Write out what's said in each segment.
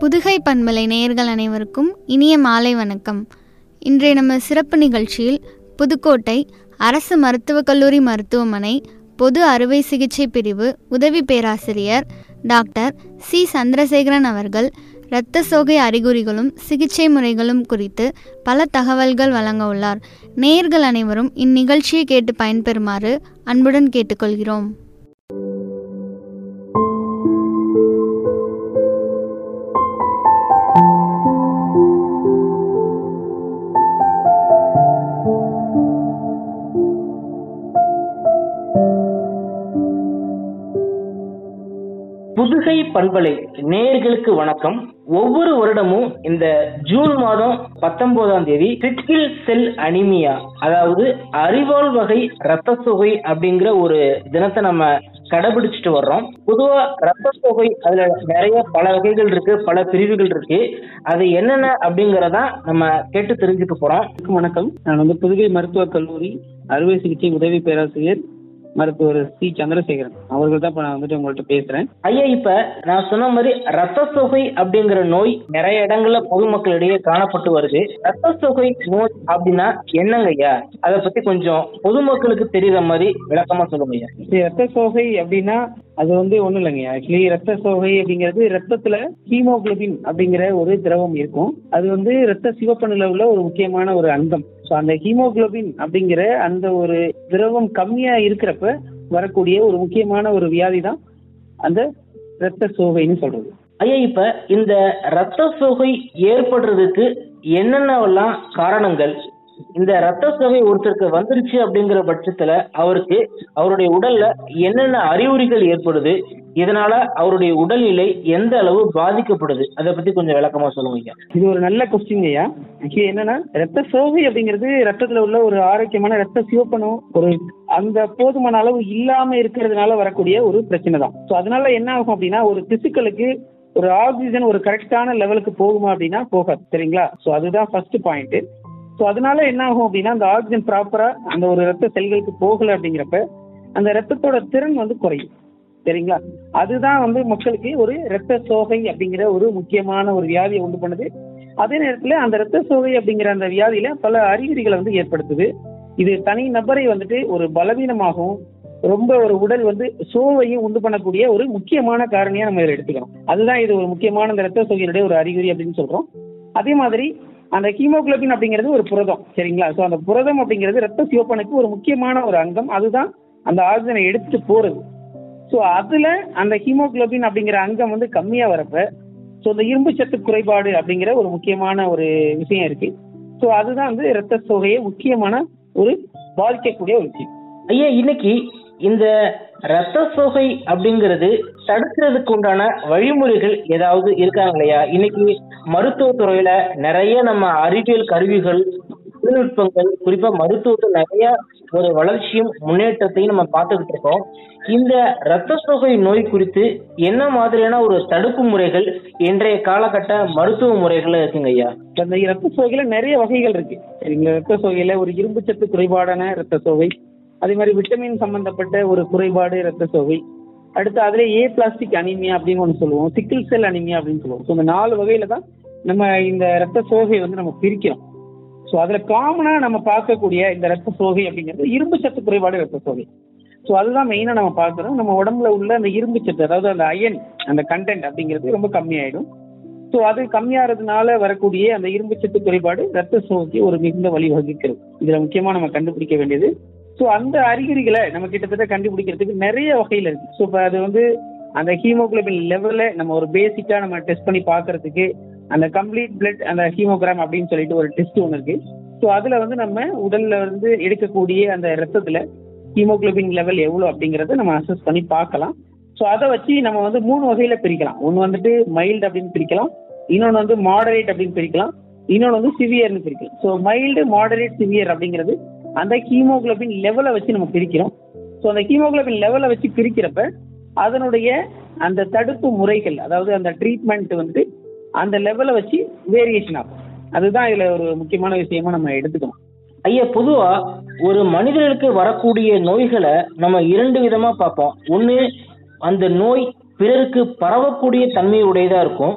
புதுகை பண்பலை நேயர்கள் அனைவருக்கும் இனிய மாலை வணக்கம் இன்றைய நம்ம சிறப்பு நிகழ்ச்சியில் புதுக்கோட்டை அரசு மருத்துவக் கல்லூரி மருத்துவமனை பொது அறுவை சிகிச்சை பிரிவு உதவி பேராசிரியர் டாக்டர் சி சந்திரசேகரன் அவர்கள் இரத்த சோகை அறிகுறிகளும் சிகிச்சை முறைகளும் குறித்து பல தகவல்கள் வழங்க உள்ளார் நேயர்கள் அனைவரும் இந்நிகழ்ச்சியை கேட்டு பயன்பெறுமாறு அன்புடன் கேட்டுக்கொள்கிறோம் புதுகை பண்பலை நேயர்களுக்கு வணக்கம் ஒவ்வொரு வருடமும் இந்த ஜூன் மாதம் பத்தொன்பதாம் தேதி கிரிட்டிக்கல் செல் அனிமியா அதாவது அறிவாள் வகை ரத்த சோகை அப்படிங்கிற ஒரு தினத்தை நம்ம கடைபிடிச்சிட்டு வர்றோம் பொதுவா ரத்த சோகை அதுல நிறைய பல வகைகள் இருக்கு பல பிரிவுகள் இருக்கு அது என்னென்ன அப்படிங்கறத நம்ம கேட்டு தெரிஞ்சுக்க போறோம் வணக்கம் நான் வந்து புதுகை மருத்துவக் கல்லூரி அறுவை சிகிச்சை உதவி பேராசிரியர் மருத்துவர் சி சந்திரசேகரன் அவர்கள் தான் இப்போ நான் வந்துட்டு உங்கள்கிட்ட பேசுறேன் ஐயா இப்ப நான் சொன்ன மாதிரி ரத்த சோகை அப்படிங்கிற நோய் நிறைய இடங்கள்ல பொதுமக்களிடையே காணப்பட்டு வருது ரத்த சோகை நோய் அப்படின்னா என்னங்க ஐயா அதை பத்தி கொஞ்சம் பொதுமக்களுக்கு தெரியுற மாதிரி விளக்கமா சொல்லுங்க ஐயா இது ரத்த சோகை அப்படின்னா அது வந்து ஒண்ணும் இல்லைங்க ஆக்சுவலி ரத்த சோகை அப்படிங்கிறது ரத்தத்துல ஹீமோகுளோபின் அப்படிங்கிற ஒரு திரவம் இருக்கும் அது வந்து ரத்த சிவப்பணுல உள்ள ஒரு முக்கியமான ஒரு அங்கம் ஸோ அந்த ஹீமோகுளோபின் அப்படிங்கிற அந்த ஒரு திரவம் கம்மியா இருக்கிறப்ப வரக்கூடிய ஒரு முக்கியமான ஒரு வியாதி தான் அந்த ரத்த சோகைன்னு சொல்றது ஐயா இப்ப இந்த ரத்த சோகை ஏற்படுறதுக்கு என்னென்னவெல்லாம் காரணங்கள் இந்த ரத்த சோகை ஒருத்தருக்கு வந்துருச்சு அப்படிங்கிற பட்சத்துல அவருக்கு அவருடைய உடல்ல என்னென்ன அறிகுறிகள் ஏற்படுது இதனால அவருடைய உடல்நிலை எந்த அளவு பாதிக்கப்படுது அதை பத்தி கொஞ்சம் விளக்கமா சொல்லுங்க ஐயா இது ஒரு நல்ல கொஸ்டின் ஐயா ஆக்சுவலி என்னன்னா ரத்த சோகை அப்படிங்கிறது ரத்தத்துல உள்ள ஒரு ஆரோக்கியமான ரத்த சிவப்பணும் ஒரு அந்த போதுமான அளவு இல்லாம இருக்கிறதுனால வரக்கூடிய ஒரு பிரச்சனை தான் ஸோ அதனால என்ன ஆகும் அப்படின்னா ஒரு திசுக்களுக்கு ஒரு ஆக்சிஜன் ஒரு கரெக்டான லெவலுக்கு போகுமா அப்படின்னா போகாது சரிங்களா ஸோ அதுதான் ஃபர்ஸ்ட் பாயிண்ட் ஸோ அதனால என்ன ஆகும் அப்படின்னா அந்த ஆக்சிஜன் ப்ராப்பரா அந்த ஒரு ரத்த செல்களுக்கு போகல அப்படிங்கிறப்ப அந்த ரத்தத்தோட திறன் வந்து குறையும் சரிங்களா அதுதான் வந்து மக்களுக்கு ஒரு இரத்த சோகை அப்படிங்கிற ஒரு முக்கியமான ஒரு வியாதியை உண்டு பண்ணுது அதே நேரத்துல அந்த இரத்த சோகை அப்படிங்கிற அந்த வியாதியில பல அறிகுறிகளை வந்து ஏற்படுத்துது இது தனி நபரை வந்துட்டு ஒரு பலவீனமாகவும் ரொம்ப ஒரு உடல் வந்து சோவையும் உண்டு பண்ணக்கூடிய ஒரு முக்கியமான காரணியா நம்ம இதில் எடுத்துக்கணும் அதுதான் இது ஒரு முக்கியமான இந்த இரத்த சோகையினுடைய ஒரு அறிகுறி அப்படின்னு சொல்றோம் அதே மாதிரி அந்த ஹீமோகுளோபின் அப்படிங்கிறது ஒரு புரதம் சரிங்களா ஸோ அந்த புரதம் அப்படிங்கிறது ரத்த சிவப்பனுக்கு ஒரு முக்கியமான ஒரு அங்கம் அதுதான் அந்த ஆக்சிஜனை எடுத்துட்டு போறது ஸோ அதுல அந்த ஹீமோகுளோபின் அப்படிங்கிற அங்கம் வந்து கம்மியா வரப்ப ஸோ இந்த இரும்பு சத்து குறைபாடு அப்படிங்கிற ஒரு முக்கியமான ஒரு விஷயம் இருக்கு ஸோ அதுதான் வந்து இரத்த சோகையை முக்கியமான ஒரு பாதிக்கக்கூடிய ஒரு விஷயம் ஐயா இன்னைக்கு இந்த ரத்த சோகை அப்படிங்கிறது தடுக்கிறதுக்கு உண்டான வழிமுறைகள் ஏதாவது இருக்காங்க இல்லையா இன்னைக்கு மருத்துவத்துறையில நிறைய நம்ம அறிவியல் கருவிகள் தொழில்நுட்பங்கள் குறிப்பா மருத்துவத்தில் நிறைய ஒரு வளர்ச்சியும் முன்னேற்றத்தையும் நம்ம பார்த்துக்கிட்டு இருக்கோம் இந்த ரத்த சோகை நோய் குறித்து என்ன மாதிரியான ஒரு தடுப்பு முறைகள் இன்றைய காலகட்ட மருத்துவ முறைகள் இருக்குங்க ஐயா இப்ப இந்த இரத்த சோகையில நிறைய வகைகள் இருக்கு சரிங்களா இரத்த சோகையில ஒரு இரும்பு சத்து குறைபாடான இரத்த சோகை அதே மாதிரி விட்டமின் சம்பந்தப்பட்ட ஒரு குறைபாடு இரத்த சோகை அடுத்து அதுல ஏ பிளாஸ்டிக் அனிமியா அப்படின்னு ஒன்று சொல்லுவோம் சிக்கிள் செல் அனிமியா அப்படின்னு சொல்லுவோம் ஸோ இந்த நாலு வகையில தான் நம்ம இந்த இரத்த சோகை வந்து நம்ம பிரிக்கிறோம் ஸோ அதுல காமனா நம்ம பார்க்கக்கூடிய இந்த இரத்த சோகை அப்படிங்கிறது இரும்பு சத்து குறைபாடு இரத்த சோகை ஸோ அதுதான் மெயினாக நம்ம பார்க்குறோம் நம்ம உடம்புல உள்ள அந்த இரும்பு சத்து அதாவது அந்த அயன் அந்த கண்டென்ட் அப்படிங்கிறது ரொம்ப கம்மியாயிடும் ஸோ அது கம்மியாகிறதுனால வரக்கூடிய அந்த இரும்பு சத்து குறைபாடு ரத்த சோகைக்கு ஒரு மிகுந்த வழி வகிக்கிறது இதுல முக்கியமா நம்ம கண்டுபிடிக்க வேண்டியது ஸோ அந்த அறிகுறிகளை நம்ம கிட்டத்தட்ட கண்டுபிடிக்கிறதுக்கு நிறைய வகையில் இருக்கு ஸோ இப்போ அது வந்து அந்த ஹீமோகுளோபின் லெவலை நம்ம ஒரு பேசிக்கா நம்ம டெஸ்ட் பண்ணி பார்க்கறதுக்கு அந்த கம்ப்ளீட் பிளட் அந்த ஹீமோகிராம் அப்படின்னு சொல்லிட்டு ஒரு டெஸ்ட் ஒன்று இருக்கு ஸோ அதுல வந்து நம்ம உடல்ல வந்து எடுக்கக்கூடிய அந்த ரத்தத்துல ஹீமோகுளோபின் லெவல் எவ்வளோ அப்படிங்கறத நம்ம அசஸ் பண்ணி பார்க்கலாம் ஸோ அதை வச்சு நம்ம வந்து மூணு வகையில பிரிக்கலாம் ஒன்று வந்துட்டு மைல்டு அப்படின்னு பிரிக்கலாம் இன்னொன்று வந்து மாடரேட் அப்படின்னு பிரிக்கலாம் இன்னொன்று வந்து சிவியர்னு பிரிக்கலாம் ஸோ மைல்டு மாடரேட் சிவியர் அப்படிங்கிறது அந்த ஹீமோகுளோபின் லெவலை வச்சு நம்ம பிரிக்கிறோம் ஸோ அந்த ஹீமோகுளோபின் லெவலை வச்சு பிரிக்கிறப்ப அதனுடைய அந்த தடுப்பு முறைகள் அதாவது அந்த ட்ரீட்மெண்ட் வந்து அந்த லெவலை வச்சு வேரியேஷன் ஆகும் அதுதான் இதுல ஒரு முக்கியமான விஷயமா நம்ம எடுத்துக்கணும் ஐயா பொதுவா ஒரு மனிதர்களுக்கு வரக்கூடிய நோய்களை நம்ம இரண்டு விதமா பார்ப்போம் ஒண்ணு அந்த நோய் பிறருக்கு பரவக்கூடிய தன்மை உடையதா இருக்கும்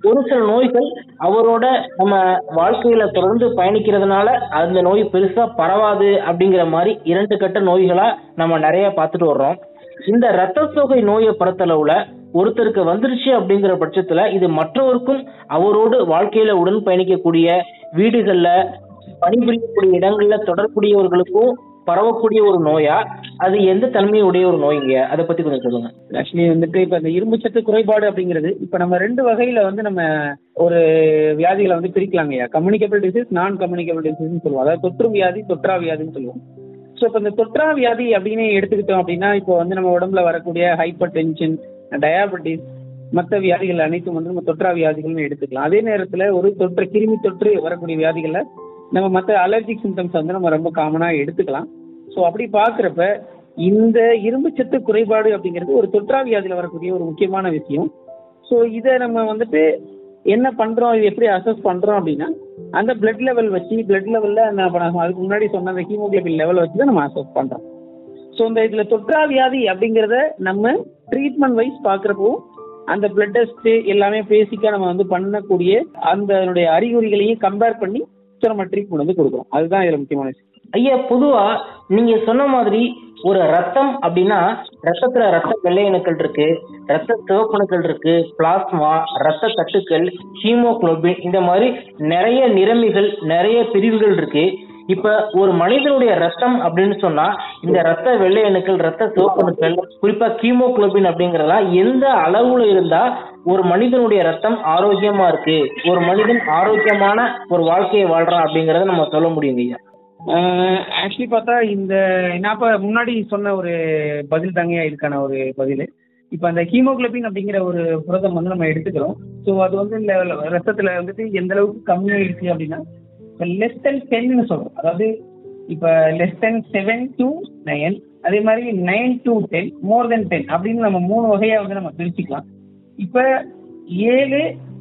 ஒரு சில நோய்கள் அவரோட நம்ம வாழ்க்கையில தொடர்ந்து பயணிக்கிறதுனால அந்த நோய் பெருசா பரவாது அப்படிங்கிற மாதிரி இரண்டு கட்ட நோய்களா நம்ம நிறைய பார்த்துட்டு வர்றோம் இந்த ரத்த சோகை நோயை பொறுத்தளவுல ஒருத்தருக்கு வந்துருச்சு அப்படிங்கிற பட்சத்துல இது மற்றவருக்கும் அவரோடு வாழ்க்கையில உடன் பயணிக்கக்கூடிய வீடுகள்ல பணிபுரியக்கூடிய இடங்கள்ல தொடர்புடையவர்களுக்கும் பரவக்கூடிய ஒரு நோயா அது எந்த தன்மையுடைய ஒரு நோய்ங்க அதை பத்தி கொஞ்சம் சொல்லுங்க ஆக்சுவலி வந்துட்டு இப்ப இந்த இரும்பு சத்து குறைபாடு அப்படிங்கிறது இப்ப நம்ம ரெண்டு வகையில வந்து நம்ம ஒரு வியாதிகளை வந்து பிரிக்கலாங்கய்யா கம்யூனிகபிள் டிசீஸ் நான் கம்யூனிகபிள் டிசீஸ்னு சொல்லுவோம் அதாவது தொற்று வியாதி தொற்றா வியாதின்னு சொல்லுவோம் ஸோ இப்போ இந்த தொற்றா வியாதி அப்படின்னு எடுத்துக்கிட்டோம் அப்படின்னா இப்போ வந்து நம்ம உடம்புல வரக்கூடிய ஹைப்பர் டென்ஷன் டயாபெட்டிஸ் மற்ற வியாதிகள் அனைத்தும் வந்து நம்ம தொற்றா வியாதிகள்னு எடுத்துக்கலாம் அதே நேரத்தில் ஒரு தொற்று கிருமி தொற்று வரக்கூடிய வியாதிகளை நம்ம மற்ற அலர்ஜிக் சிம்டம்ஸ் வந்து நம்ம ரொம்ப காமனாக எடுத்துக்கலாம் ஸோ அப்படி பார்க்குறப்ப இந்த இரும்புச்சத்து குறைபாடு அப்படிங்கிறது ஒரு தொற்றா வியாதியில் வரக்கூடிய ஒரு முக்கியமான விஷயம் ஸோ இதை நம்ம வந்துட்டு என்ன பண்றோம் இது எப்படி அசஸ் பண்றோம் அப்படின்னா அந்த பிளட் லெவல் வச்சு பிளட் லெவல்ல அந்த அப்ப நான் அதுக்கு முன்னாடி சொன்ன அந்த ஹீமோகுளோபின் லெவல் வச்சு தான் நம்ம அசஸ் பண்றோம் ஸோ இந்த இதுல தொற்றா வியாதி அப்படிங்கிறத நம்ம ட்ரீட்மெண்ட் வைஸ் பார்க்குறப்போ அந்த பிளட் டெஸ்ட் எல்லாமே பேசிக்கா நம்ம வந்து பண்ணக்கூடிய அந்த அதனுடைய அறிகுறிகளையும் கம்பேர் பண்ணி so நம்ம ட்ரீட்மெண்ட் வந்து கொடுக்குறோம் அதுதான் இதுல முக்கியமான விஷயம் ஐயா பொதுவா நீங்க சொன்ன மாதிரி ஒரு ரத்தம் அப்படின்னா ரத்தத்துல ரத்த வெள்ளை அணுக்கள் இருக்கு ரத்த சிவப்பணுக்கள் இருக்கு பிளாஸ்மா ரத்த தட்டுக்கள் ஹீமோகுளோபின் இந்த மாதிரி நிறைய நிறமிகள் நிறைய பிரிவுகள் இருக்கு இப்ப ஒரு மனிதனுடைய ரத்தம் அப்படின்னு சொன்னா இந்த ரத்த வெள்ளை அணுக்கள் ரத்த சிவப்பணுக்கள் குறிப்பா ஹீமோகுளோபின் அப்படிங்கறதெல்லாம் எந்த அளவுல இருந்தா ஒரு மனிதனுடைய ரத்தம் ஆரோக்கியமா இருக்கு ஒரு மனிதன் ஆரோக்கியமான ஒரு வாழ்க்கையை வாழ்றான் அப்படிங்கறத நம்ம சொல்ல முடியுங்க ஐயா ஆக்சுவலி பார்த்தா இந்த நான் இப்போ முன்னாடி சொன்ன ஒரு பதில் தாங்க இதுக்கான ஒரு பதில் இப்போ அந்த ஹீமோகுளோபின் அப்படிங்கிற ஒரு புரதம் வந்து நம்ம எடுத்துக்கிறோம் ஸோ அது வந்து இந்த ரத்தத்தில் வந்துட்டு எந்த அளவுக்கு கம்மியாக இருக்கு அப்படின்னா இப்போ லெஸ் தென் டென்னு சொல்கிறோம் அதாவது இப்போ less than seven to nine அதே மாதிரி nine to ten more than ten அப்படின்னு நம்ம மூணு வகையாக வந்து நம்ம பிரிச்சுக்கலாம் இப்போ ஏழு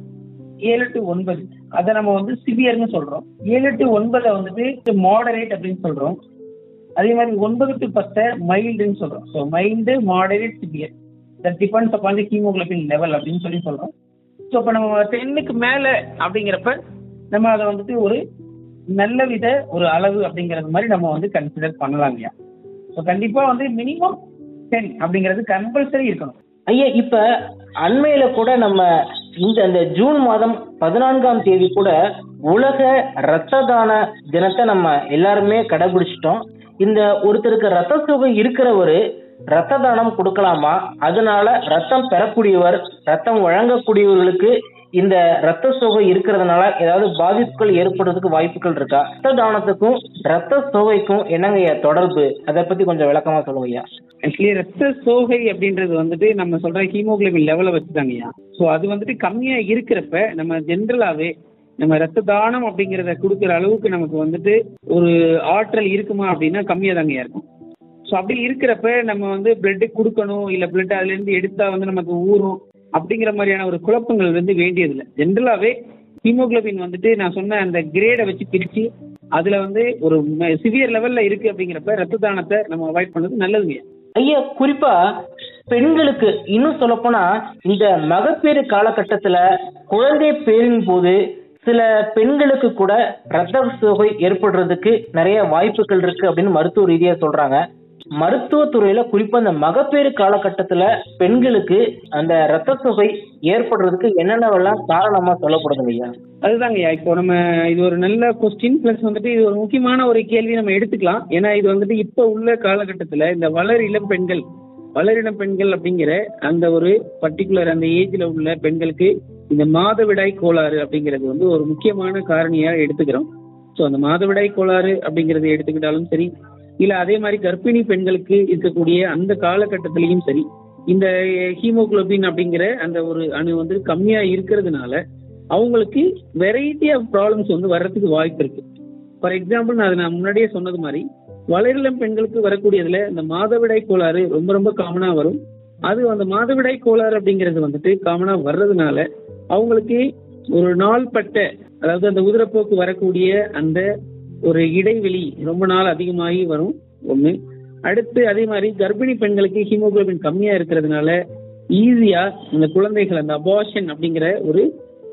ஏழு டு ஒன்பது அதை நம்ம வந்து சிவியர்னு சொல்றோம் ஏழு டு ஒன்பதை வந்துட்டு மாடரேட் அப்படின்னு சொல்றோம் அதே மாதிரி ஒன்பது டு பத்தை மைல்டுன்னு சொல்றோம் so mild moderate severe that depends upon the haemoglobin level அப்படின்னு சொல்லி சொல்றோம் ஸோ இப்போ நம்ம டென்னுக்கு மேலே அப்படிங்கிறப்ப நம்ம அதை வந்துட்டு ஒரு நல்ல வித ஒரு அளவு அப்படிங்கிறது மாதிரி நம்ம வந்து கன்சிடர் பண்ணலாம் இல்லையா ஸோ கண்டிப்பாக வந்து மினிமம் டென் அப்படிங்கிறது கம்பல்சரி இருக்கணும் ஐயா இப்ப அண்மையில கூட நம்ம இந்த அந்த ஜூன் மாதம் பதினான்காம் தேதி கூட உலக ரத்த தான தினத்தை நம்ம எல்லாருமே கடைபிடிச்சிட்டோம் இந்த ஒருத்தருக்கு ரத்த சோகை இருக்கிறவரு ரத்த தானம் கொடுக்கலாமா அதனால ரத்தம் பெறக்கூடியவர் ரத்தம் வழங்கக்கூடியவர்களுக்கு இந்த ரத்த சோகை இருக்கிறதுனால ஏதாவது பாதிப்புகள் ஏற்படுறதுக்கு வாய்ப்புகள் இருக்கா ரத்த தானத்துக்கும் ரத்த சோகைக்கும் என்னங்க ஐயா தொடர்பு அதை பத்தி கொஞ்சம் விளக்கமா சொல்லுங்க ஐயா ஆக்சுவலி ரத்த சோகை அப்படின்றது வந்துட்டு நம்ம சொல்ற ஹீமோகுளோபின் லெவலை வச்சுதாங்கய்யா ஸோ அது வந்துட்டு கம்மியா இருக்கிறப்ப நம்ம ஜென்ரலாவே நம்ம ரத்த தானம் அப்படிங்கிறத கொடுக்குற அளவுக்கு நமக்கு வந்துட்டு ஒரு ஆற்றல் இருக்குமா அப்படின்னா கம்மியாக தாங்கய்யா இருக்கும் ஸோ அப்படி இருக்கிறப்ப நம்ம வந்து பிளட்டு கொடுக்கணும் இல்லை பிளட் அதுலேருந்து எடுத்தா வந்து நமக்கு ஊறும் அப்படிங்கிற மாதிரியான ஒரு குழப்பங்கள் வந்து வேண்டியதில்லை ஜென்ரலாகவே ஹீமோகுளோபின் வந்துட்டு நான் சொன்ன அந்த கிரேடை வச்சு பிரித்து அதில் வந்து ஒரு சிவியர் லெவலில் இருக்குது அப்படிங்கிறப்ப ரத்த தானத்தை நம்ம அவாய்ட் பண்ணது நல்லதுங்க ஐயா குறிப்பா பெண்களுக்கு இன்னும் சொல்லப்போனா இந்த மகப்பேறு காலகட்டத்துல குழந்தை பேரின் போது சில பெண்களுக்கு கூட ரத்த சோகை ஏற்படுறதுக்கு நிறைய வாய்ப்புகள் இருக்கு அப்படின்னு மருத்துவ ரீதியா சொல்றாங்க மருத்துவத்துறையில குறிப்பா இந்த மகப்பேறு காலகட்டத்துல பெண்களுக்கு அந்த ரத்த சோகை ஏற்படுறதுக்கு என்னென்னவெல்லாம் காரணமா சொல்லப்படுதுங்க ஐயா அதுதாங்கய்யா இப்போ நம்ம இது ஒரு நல்ல கொஸ்டின் ப்ளஸ் வந்துட்டு இது ஒரு முக்கியமான ஒரு கேள்வி நம்ம எடுத்துக்கலாம் ஏன்னா இது வந்துட்டு இப்போ உள்ள காலகட்டத்தில் இந்த வளர் இளம் பெண்கள் வளரிளம் பெண்கள் அப்படிங்கிற அந்த ஒரு பர்டிகுலர் அந்த ஏஜ்ல உள்ள பெண்களுக்கு இந்த மாதவிடாய் கோளாறு அப்படிங்கிறது வந்து ஒரு முக்கியமான காரணியா எடுத்துக்கிறோம் ஸோ அந்த மாதவிடாய் கோளாறு அப்படிங்கிறத எடுத்துக்கிட்டாலும் சரி இல்ல அதே மாதிரி கர்ப்பிணி பெண்களுக்கு இருக்கக்கூடிய அந்த காலகட்டத்திலையும் சரி இந்த ஹீமோகுளோபின் அப்படிங்கிற அந்த ஒரு அணு வந்து கம்மியா இருக்கிறதுனால அவங்களுக்கு வெரைட்டி ஆஃப் ப்ராப்ளம்ஸ் வந்து வர்றதுக்கு வாய்ப்பு இருக்கு ஃபார் எக்ஸாம்பிள் நான் அதை நான் முன்னாடியே சொன்னது மாதிரி வளரிளம் பெண்களுக்கு வரக்கூடியதுல இந்த மாதவிடாய் கோளாறு ரொம்ப ரொம்ப காமனா வரும் அது அந்த மாதவிடாய் கோளாறு அப்படிங்கிறது வந்துட்டு காமனா வர்றதுனால அவங்களுக்கு ஒரு நாள்பட்ட அதாவது அந்த உதிரப்போக்கு வரக்கூடிய அந்த ஒரு இடைவெளி ரொம்ப நாள் அதிகமாகி வரும் ஒண்ணு அடுத்து அதே மாதிரி கர்ப்பிணி பெண்களுக்கு ஹீமோகுளோபின் கம்மியா இருக்கிறதுனால ஈஸியா இந்த குழந்தைகள் அந்த அபார்ஷன் அப்படிங்கிற ஒரு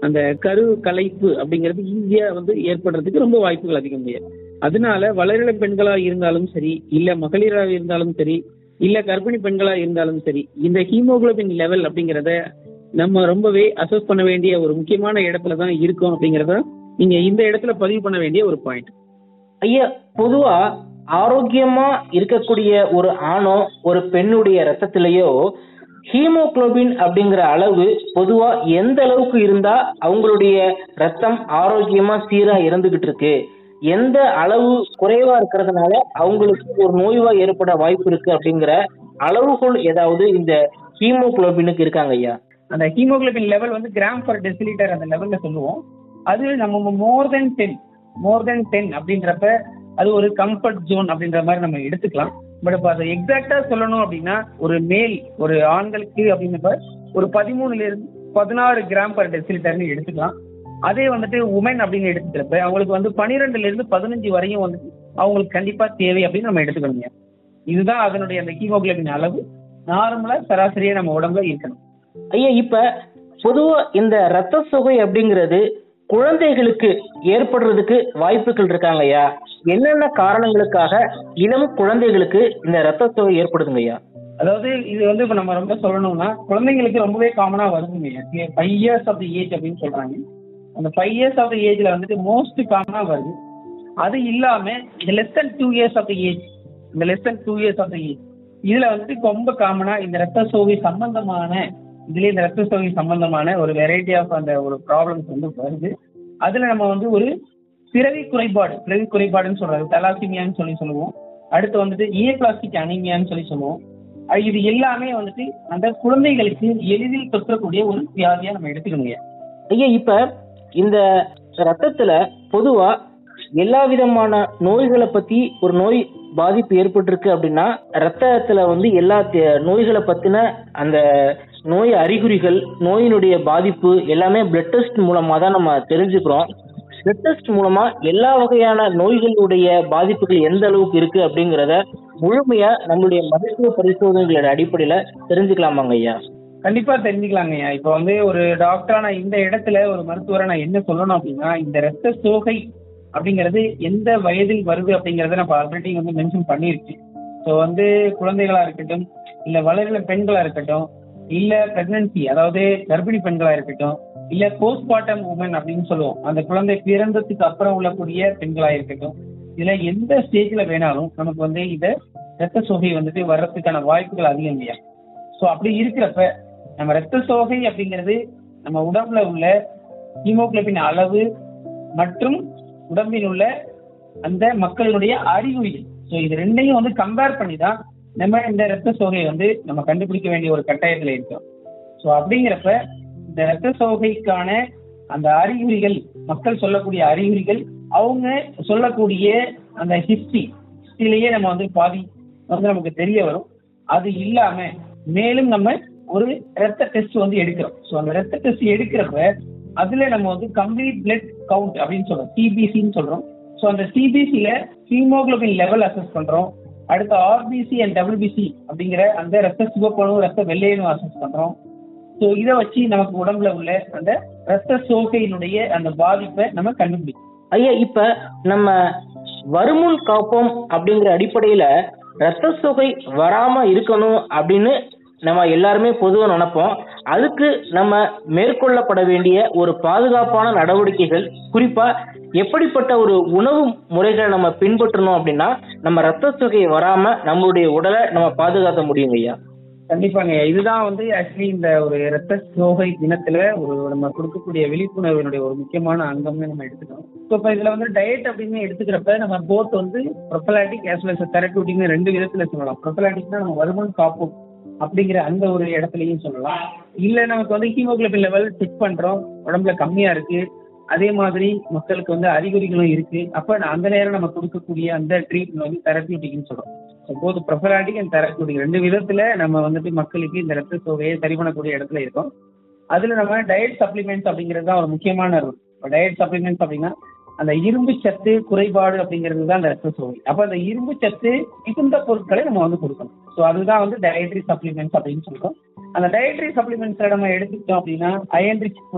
அந்த கரு கலைப்பு அப்படிங்கிறது ஈஸியா வந்து ஏற்படுறதுக்கு ரொம்ப வாய்ப்புகள் அதிகம் இல்லையா அதனால வளரிளம் பெண்களா இருந்தாலும் சரி இல்ல மகளிராக இருந்தாலும் சரி இல்ல கர்ப்பிணி பெண்களா இருந்தாலும் சரி இந்த ஹீமோகுளோபின் லெவல் அப்படிங்கிறத நம்ம ரொம்பவே அசஸ் பண்ண வேண்டிய ஒரு முக்கியமான இடத்துல தான் இருக்கோம் அப்படிங்கறத நீங்க இந்த இடத்துல பதிவு பண்ண வேண்டிய ஒரு பாயிண்ட் ஐயா பொதுவா ஆரோக்கியமா இருக்கக்கூடிய ஒரு ஆணோ ஒரு பெண்ணுடைய ரத்தத்திலேயோ ஹீமோகுளோபின் அப்படிங்கிற அளவு பொதுவா எந்த அளவுக்கு இருந்தா அவங்களுடைய ரத்தம் ஆரோக்கியமா சீரா இருந்துகிட்டு இருக்கு எந்த அளவு குறைவா இருக்கிறதுனால அவங்களுக்கு ஒரு நோய்வா ஏற்பட வாய்ப்பு இருக்கு அப்படிங்கிற அளவுகோல் ஏதாவது இந்த ஹீமோகுளோபினுக்கு இருக்காங்க ஐயா அந்த ஹீமோகுளோபின் லெவல் வந்து கிராம் பர் டெசிலிட்டர் அந்த லெவல்ல சொல்லுவோம் அது நம்ம மோர் than ten more than ten அப்படின்றப்ப அது ஒரு கம்ஃபர்ட் ஜோன் அப்படின்ற மாதிரி நம்ம எடுத்துக்கலாம் பட் இப்போ அதை எக்ஸாக்டா சொல்லணும் அப்படின்னா ஒரு மேல் ஒரு ஆண்களுக்கு அப்படின்றப்ப ஒரு பதிமூணுல இருந்து பதினாறு கிராம் பர் டெசிலிட்டர்னு எடுத்துக்கலாம் அதே வந்துட்டு உமன் அப்படின்னு எடுத்துக்கிறப்ப அவங்களுக்கு வந்து பன்னிரெண்டுல இருந்து பதினஞ்சு வரையும் வந்து அவங்களுக்கு கண்டிப்பா தேவை அப்படின்னு நம்ம எடுத்துக்கணுங்க இதுதான் அதனுடைய அந்த ஹீமோகுளோபின் அளவு நார்மலா சராசரியா நம்ம உடம்புல இருக்கணும் ஐயா இப்ப பொதுவா இந்த ரத்த சோகை அப்படிங்கிறது குழந்தைகளுக்கு ஏற்படுறதுக்கு வாய்ப்புகள் இருக்காங்க ஐயா என்னென்ன காரணங்களுக்காக இளம் குழந்தைகளுக்கு இந்த ரத்த சோகை ஏற்படுதுங்க ஐயா அதாவது இது வந்து இப்போ நம்ம ரொம்ப சொல்லணும்னா குழந்தைங்களுக்கு ரொம்பவே காமனா வருதுங்க five years of the age அப்படின்னு சொல்றாங்க அந்த ஃபைவ் இயர்ஸ் ஆஃப் தி ஏஜ்ல வந்துட்டு மோஸ்ட் காமனா வருது அது இல்லாம இந்த less than two years of the age இந்த less than two years of the age இதுல வந்துட்டு ரொம்ப காமனா இந்த ரத்த சோகை சம்பந்தமான இதுல இந்த ரத்த சோகை சம்பந்தமான ஒரு வெரைட்டி ஆஃப் அந்த ஒரு ப்ராப்ளம்ஸ் வந்து வருது அதுல நம்ம வந்து ஒரு பிறவி குறைபாடு பிறவி குறைபாடுன்னு சொல்றது தலாசிமியான்னு சொல்லி சொல்லுவோம் அடுத்து வந்துட்டு ஏ பிளாஸ்டிக் அனிமியான்னு சொல்லி சொல்லுவோம் அஹ் இது எல்லாமே வந்துட்டு அந்த குழந்தைகளுக்கு எளிதில் தொற்றக்கூடிய ஒரு வியாதியா நம்ம எடுத்துக்கணுங்க ஐயா இப்ப இந்த ரத்தத்துல பொதுவா எல்லா விதமான நோய்களை பத்தி ஒரு நோய் பாதிப்பு ஏற்பட்டிருக்கு அப்படின்னா ரத்தத்துல வந்து எல்லா தி- நோய்களை பத்தின அந்த நோய் அறிகுறிகள் நோயினுடைய பாதிப்பு எல்லாமே பிளட் டெஸ்ட் மூலமா தான் நம்ம தெரிஞ்சுக்கிறோம் பிளட் டெஸ்ட் மூலமா எல்லா வகையான நோய்களுடைய பாதிப்புகள் எந்த அளவுக்கு இருக்கு அப்படிங்கறத முழுமையா நம்மளுடைய மருத்துவ பரிசோதனைகளோட அடிப்படையில தெரிஞ்சுக்கலாமாங்க ஐயா கண்டிப்பா தெரிஞ்சுக்கலாங்கய்யா இப்போ வந்து ஒரு டாக்டரா நான் இந்த இடத்துல ஒரு மருத்துவரை நான் என்ன சொல்லணும் அப்படின்னா இந்த ரத்த சோகை அப்படிங்கிறது எந்த வயதில் வருது அப்படிங்கறத நம்ம ஆல்ரெடி வந்து மென்ஷன் பண்ணிருச்சு ஸோ வந்து குழந்தைகளா இருக்கட்டும் இல்ல வளரில பெண்களா இருக்கட்டும் இல்ல பிரெக்னன்சி அதாவது கர்ப்பிணி பெண்களா இருக்கட்டும் இல்ல போஸ்ட்மார்ட்டம் உமன் அப்படின்னு சொல்லுவோம் அந்த குழந்தை பிறந்ததுக்கு அப்புறம் உள்ளக்கூடிய பெண்களா இருக்கட்டும் இதுல எந்த ஸ்டேஜ்ல வேணாலும் நமக்கு வந்து இந்த ரத்த சோகை வந்துட்டு வர்றதுக்கான வாய்ப்புகள் அதிகம் இல்லையா ஸோ அப்படி இருக்கிறப்ப நம்ம ரத்த சோகை அப்படிங்கிறது நம்ம உடம்புல உள்ள ஹீமோகுளோபின் அளவு மற்றும் உடம்பில் உள்ள அந்த மக்களுடைய அறிகுறிகள் ஸோ இது ரெண்டையும் வந்து கம்பேர் பண்ணி தான் நம்ம இந்த ரத்த சோகையை வந்து நம்ம கண்டுபிடிக்க வேண்டிய ஒரு கட்டாயத்தில் இருக்கோம் ஸோ அப்படிங்கிறப்ப இந்த ரத்த சோகைக்கான அந்த அறிகுறிகள் மக்கள் சொல்லக்கூடிய அறிகுறிகள் அவங்க சொல்லக்கூடிய அந்த ஹிஸ்டரி ஹிஸ்டரியிலேயே நம்ம வந்து பாதி வந்து நமக்கு தெரிய வரும் அது இல்லாம மேலும் நம்ம ஒரு ரத்த டெஸ்ட் வந்து எடுக்கிறோம் ஸோ அந்த ரத்த டெஸ்ட் எடுக்கிறப்ப அதுல நம்ம வந்து கம்ப்ளீட் பிளட் கவுண்ட் அப்படின்னு சொல்றோம் சிபிசின்னு சொல்றோம் ஸோ அந்த சிபிசியில ஹீமோகுளோபின் லெவல் அசஸ் பண்றோம் அடுத்து ஆர்பிசி அண்ட் டபிள்யூபிசி அப்படிங்கிற அந்த ரத்த சிவப்பணும் ரத்த வெள்ளையனும் அசஸ் பண்றோம் ஸோ இதை வச்சு நமக்கு உடம்புல உள்ள அந்த ரத்த சோகையினுடைய அந்த பாதிப்பை நம்ம கண்டுபிடிக்கும் ஐயா இப்ப நம்ம வருமுன் காப்போம் அப்படிங்கிற அடிப்படையில ரத்த சோகை வராம இருக்கணும் அப்படின்னு நம்ம எல்லாருமே பொதுவா நினைப்போம் அதுக்கு நம்ம மேற்கொள்ளப்பட வேண்டிய ஒரு பாதுகாப்பான நடவடிக்கைகள் குறிப்பா எப்படிப்பட்ட ஒரு உணவு முறைகளை நம்ம பின்பற்றணும் அப்படின்னா நம்ம ரத்த சோகை வராம நம்மளுடைய உடலை நம்ம பாதுகாக்க முடியுங்க ஐயா கண்டிப்பாங்க இதுதான் வந்து ஆக்சுவலி இந்த ஒரு ரத்த சோகை தினத்துல ஒரு நம்ம கொடுக்கக்கூடிய விழிப்புணர்வினுடைய ஒரு முக்கியமான அங்கம்னு நம்ம எடுத்துக்கணும் ஸோ இப்போ இதுல வந்து டயட் அப்படின்னு எடுத்துக்கிறப்ப நம்ம போத் வந்து ப்ரொஃபலாட்டிக் ஆஸ் வெல் as தெரப்பியூட்டிக்னு ரெண்டு விதத்துல சொல்லலாம் ப்ரொஃபலாட்டிக்னா நம்ம வருமானம் காப்போம் அப்படிங்கிற அந்த ஒரு இடத்துலயும் சொல்லலாம் இல்ல நமக்கு வந்து ஹீமோகுளோபின் லெவல் செக் பண்றோம் உடம்புல கம்மியா இருக்கு அதே மாதிரி மக்களுக்கு வந்து அறிகுறிகளும் இருக்கு அப்ப நான் அந்த நேரம் நம்ம கொடுக்கக்கூடிய அந்த ட்ரீட்மெண்ட் வந்து தெரப்பியூட்டிக்னு சொல்றோம் போது ப்ரொஃபலாட்டிக் அண்ட் தெரப்பியூட்டிக் ரெண்டு விதத்துல நம்ம வந்துட்டு மக்களுக்கு இந்த ரத்த சோகையை சரி பண்ணக்கூடிய இடத்துல இருக்கோம் அதுல நம்ம டயட் சப்ளிமெண்ட்ஸ் அப்படிங்கிறது தான் ஒரு முக்கியமான ரூல் இப்போ டயட் சப்ளிமெண்ட்ஸ் அப்படின்னா அந்த இரும்பு சத்து குறைபாடு அப்படிங்கிறது தான் அந்த ரத்த சோகை அப்ப அந்த இரும்பு சத்து மிகுந்த பொருட்களை நம்ம வந்து கொடுக்கணும் ஸோ அதுதான் வந்து டயட்ரி சப்ளிமெண்ட்ஸ் அப்படின்னு சொல்றோம் அந்த டயட்ரி சப்ளிமெண்ட்ஸ்ல நம்ம எடுத்துக்கிட்டோம் அப்படின்னா அயன் ரிச் ஃபுட்ஸ்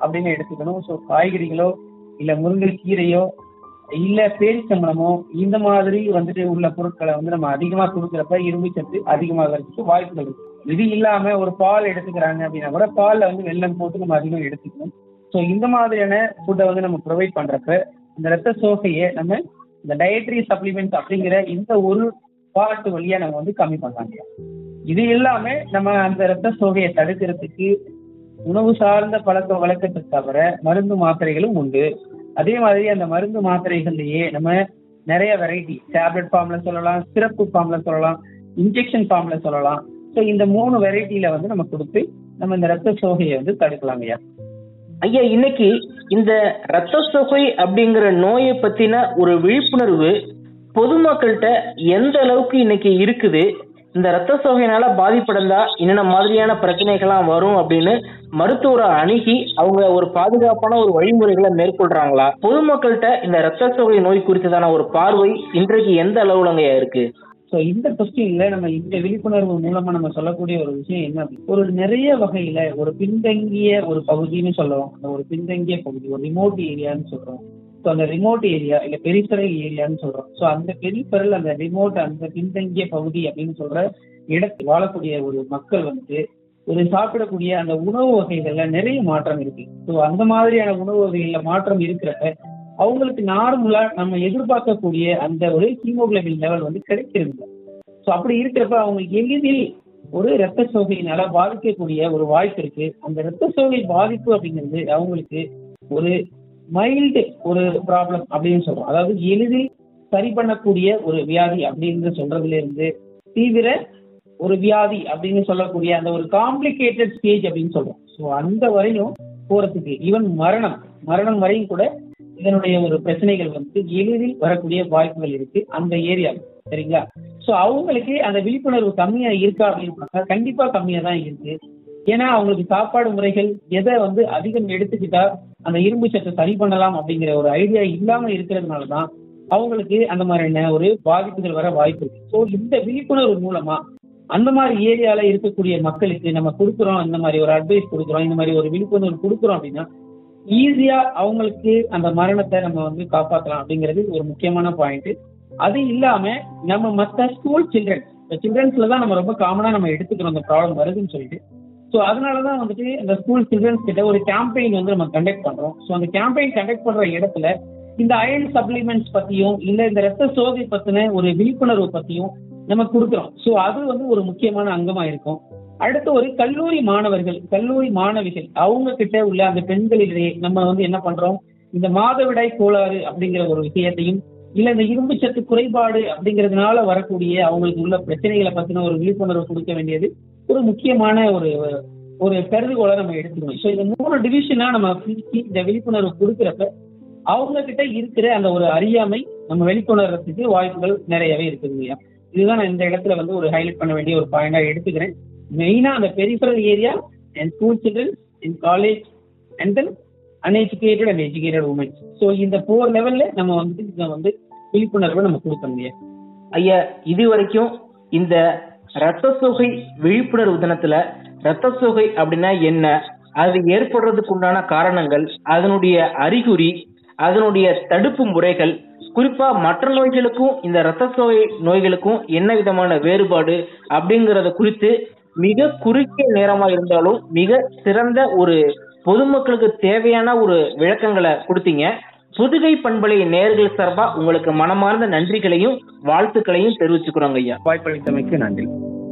அப்படின்னு எடுத்துக்கணும் ஸோ காய்கறிகளோ இல்ல முருங்கைக்கீரையோ இல்ல பேரிச்சம்பளமோ இந்த மாதிரி வந்துட்டு உள்ள பொருட்களை வந்து நம்ம அதிகமா கொடுக்குறப்ப இரும்பு சத்து அதிகமாகிறதுக்கு வாய்ப்புகள் இருக்கு இது இல்லாம ஒரு பால் எடுத்துக்கிறாங்க அப்படின்னா கூட பால்ல வந்து வெல்லம் போட்டு நம்ம அதிகம் எடுத்துக்கணும் ஸோ இந்த மாதிரியான ஃபுட்டை வந்து நம்ம ப்ரொவைட் பண்றப்ப இந்த ரத்த சோகையை நம்ம இந்த டயட்ரி சப்ளிமெண்ட்ஸ் அப்படிங்கிற இந்த ஒரு பார்ட் வழியா நம்ம வந்து கம்மி பண்ணலாங்க இது இல்லாம நம்ம அந்த ரத்த சோகையை தடுக்கிறதுக்கு உணவு சார்ந்த பழக்க வழக்கத்தை தவிர மருந்து மாத்திரைகளும் உண்டு அதே மாதிரி அந்த மருந்து மாத்திரைகள்லயே நம்ம நிறைய வெரைட்டி டேப்லெட் ஃபார்ம்ல சொல்லலாம் சிறப்பு ஃபார்ம்ல சொல்லலாம் இன்ஜெக்ஷன் ஃபார்ம்ல சொல்லலாம் ஸோ இந்த மூணு வெரைட்டியில வந்து நம்ம கொடுத்து நம்ம இந்த ரத்த சோகையை வந்து தடுக்கலாம் ஐயா ஐயா இன்னைக்கு இந்த ரத்த சோகை அப்படிங்கிற நோயை பத்தின ஒரு விழிப்புணர்வு பொதுமக்கள்கிட்ட எந்த அளவுக்கு இன்னைக்கு இருக்குது இந்த ரத்த சோகையினால பாதிப்படைந்தா என்னென்ன மாதிரியான பிரச்சனைகள்லாம் வரும் அப்படின்னு மருத்துவரை அணுகி அவங்க ஒரு பாதுகாப்பான ஒரு வழிமுறைகளை மேற்கொள்றாங்களா பொதுமக்கள்கிட்ட இந்த ரத்த சோகை நோய் குறித்ததான ஒரு பார்வை இன்றைக்கு எந்த அளவுலங்கய்யா இருக்கு ஸோ இந்த கொஸ்டின்ல நம்ம இந்த விழிப்புணர்வு மூலமா நம்ம சொல்லக்கூடிய ஒரு விஷயம் என்ன அப்படின்னா, ஒரு நிறைய வகையில ஒரு பின்தங்கிய ஒரு பகுதின்னு சொல்லுவோம் அந்த ஒரு பின்தங்கிய பகுதி ஒரு ரிமோட் ஏரியான்னு சொல்றோம் ஸோ அந்த ரிமோட் ஏரியா இல்ல பெரிஃபரல் ஏரியான்னு சொல்றோம் ஸோ அந்த பெரிஃபரல் அந்த ரிமோட் அந்த பின்தங்கிய பகுதி அப்படின்னு சொல்ற இடத்தில் வாழக்கூடிய ஒரு மக்கள் வந்து ஒரு சாப்பிடக்கூடிய அந்த உணவு வகைகள்ல நிறைய மாற்றம் இருக்கு ஸோ அந்த மாதிரியான உணவு வகைகள்ல மாற்றம் இருக்கிறப்ப அவங்களுக்கு நார்மலா நம்ம எதிர்பார்க்கக்கூடிய அந்த ஒரு ஹீமோகுளோபின் லெவல் வந்து கிடைக்கிறது ஸோ அப்படி இருக்கிறப்ப அவங்க எளிதில் ஒரு ரத்த சோகையினால பாதிக்கக்கூடிய ஒரு வாய்ப்பு இருக்கு அந்த ரத்த சோகை பாதிப்பு அப்படிங்கிறது அவங்களுக்கு ஒரு மைல்டு ஒரு ப்ராப்ளம் அப்படின்னு சொல்றோம் அதாவது எளிதில் சரி பண்ணக்கூடிய ஒரு வியாதி அப்படின்னு சொல்றதுல இருந்து தீவிர ஒரு வியாதி அப்படின்னு சொல்லக்கூடிய அந்த ஒரு காம்ப்ளிகேட்டட் ஸ்டேஜ் அப்படின்னு சொல்றோம் ஸோ அந்த வரையும் போறதுக்கு ஈவன் மரணம் மரணம் வரையும் கூட இதனுடைய ஒரு பிரச்சனைகள் வந்து எளிதில் வரக்கூடிய வாய்ப்புகள் இருக்கு அந்த ஏரியா சரிங்களா ஸோ அவங்களுக்கு அந்த விழிப்புணர்வு கம்மியா இருக்கா அப்படின்னு பார்த்தா கண்டிப்பா கம்மியா தான் இருக்கு ஏன்னா அவங்களுக்கு சாப்பாடு முறைகள் எதை வந்து அதிகம் எடுத்துக்கிட்டா அந்த இரும்பு சத்தை சரி பண்ணலாம் அப்படிங்கிற ஒரு ஐடியா இல்லாம இருக்கிறதுனால தான் அவங்களுக்கு அந்த மாதிரியான ஒரு பாதிப்புகள் வர வாய்ப்பு இருக்கு ஸோ இந்த விழிப்புணர்வு மூலமா அந்த மாதிரி ஏரியால இருக்கக்கூடிய மக்களுக்கு நம்ம கொடுக்குறோம் இந்த மாதிரி ஒரு அட்வைஸ் கொடுக்குறோம் இந்த மாதிரி ஒரு விழிப்புணர்வு கொடுக்குறோம் அப்படின்னா ஈஸியா அவங்களுக்கு அந்த மரணத்தை நம்ம வந்து காப்பாற்றலாம் அப்படிங்கிறது ஒரு முக்கியமான பாயிண்ட் அது இல்லாம நம்ம மற்ற ஸ்கூல் சில்ட்ரன்ஸ் சில்ட்ரன்ஸ்ல தான் நம்ம ரொம்ப காமனா நம்ம எடுத்துக்கிறோம் அந்த ப்ராப்ளம் வருதுன்னு சொல்லிட்டு ஸோ அதனாலதான் வந்துட்டு இந்த ஸ்கூல் சில்ட்ரன்ஸ் கிட்ட ஒரு கேம்பெயின் வந்து நம்ம கண்டக்ட் பண்றோம் ஸோ அந்த கேம்பெயின் கண்டக்ட் பண்ற இடத்துல இந்த அயன் சப்ளிமெண்ட்ஸ் பத்தியும் இல்ல இந்த ரத்த சோகை பத்தின ஒரு விழிப்புணர்வு பத்தியும் நம்ம கொடுக்குறோம் ஸோ அது வந்து ஒரு முக்கியமான அங்கமா இருக்கும் அடுத்து ஒரு கல்லூரி மாணவர்கள் கல்லூரி மாணவிகள் அவங்க கிட்ட உள்ள அந்த பெண்களிடையே நம்ம வந்து என்ன பண்றோம் இந்த மாதவிடாய் கோளாறு அப்படிங்கிற ஒரு விஷயத்தையும் இல்ல இந்த இரும்பு சத்து குறைபாடு அப்படிங்கிறதுனால வரக்கூடிய அவங்களுக்கு உள்ள பிரச்சனைகளை பத்தின ஒரு விழிப்புணர்வு கொடுக்க வேண்டியது ஒரு முக்கியமான ஒரு ஒரு கருதுகோளை நம்ம எடுத்துக்கணும் ஸோ இந்த மூணு டிவிஷனா நம்ம பிரிச்சு இந்த விழிப்புணர்வு கொடுக்குறப்ப அவங்க கிட்ட இருக்கிற அந்த ஒரு அறியாமை நம்ம வெளிக்கொணர்றதுக்கு வாய்ப்புகள் நிறையவே இருக்குதுங்க இதுதான் நான் இந்த இடத்துல வந்து ஒரு ஹைலைட் பண்ண வேண்டிய ஒரு பாயிண்டா எடுத்துக்கிறேன் மெயினா அந்த peripheral area and school children in college and then uneducated and educated womens so இந்த ஃபோர் லெவல்ல நம்ம வந்து இதை வந்து விழிப்புணர்வை நம்ம கொடுக்க முடியாது ஐயா இது வரைக்கும் இந்த ரத்த சோகை விழிப்புணர்வு தினத்துல ரத்த சோகை அப்படின்னா என்ன அது ஏற்படுறதுக்கு உண்டான காரணங்கள் அதனுடைய அறிகுறி அதனுடைய தடுப்பு முறைகள் குறிப்பா மற்ற நோய்களுக்கும் இந்த ரத்த சோகை நோய்களுக்கும் என்ன விதமான வேறுபாடு அப்படிங்கறத குறித்து மிக குறுகிய நேரமா இருந்தாலும் மிக சிறந்த ஒரு பொதுமக்களுக்கு தேவையான ஒரு விளக்கங்களை கொடுத்தீங்க புதுகை பண்பலை நேர்கள் சார்பா உங்களுக்கு மனமார்ந்த நன்றிகளையும் வாழ்த்துக்களையும் தெரிவிச்சுக்கிறோங்க ஐயா வாய்ப்பளித்தமைக்கு நன்றி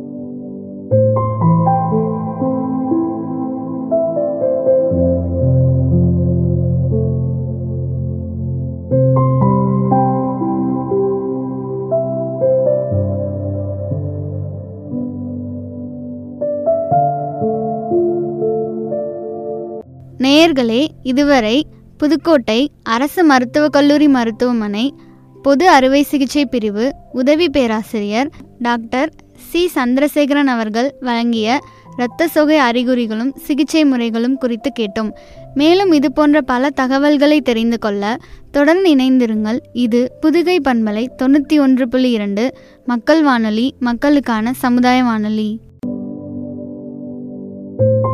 நேயர்களே இதுவரை புதுக்கோட்டை அரசு மருத்துவக் கல்லூரி மருத்துவமனை பொது அறுவை சிகிச்சை பிரிவு உதவி பேராசிரியர் டாக்டர் சி சந்திரசேகரன் அவர்கள் வழங்கிய இரத்த சோகை அறிகுறிகளும் சிகிச்சை முறைகளும் குறித்து கேட்டோம் மேலும் இது போன்ற பல தகவல்களை தெரிந்து கொள்ள தொடர்ந்து இணைந்திருங்கள் இது புதுகை பண்பலை தொண்ணூற்றி ஒன்று புள்ளி இரண்டு மக்கள் வானொலி மக்களுக்கான சமுதாய வானொலி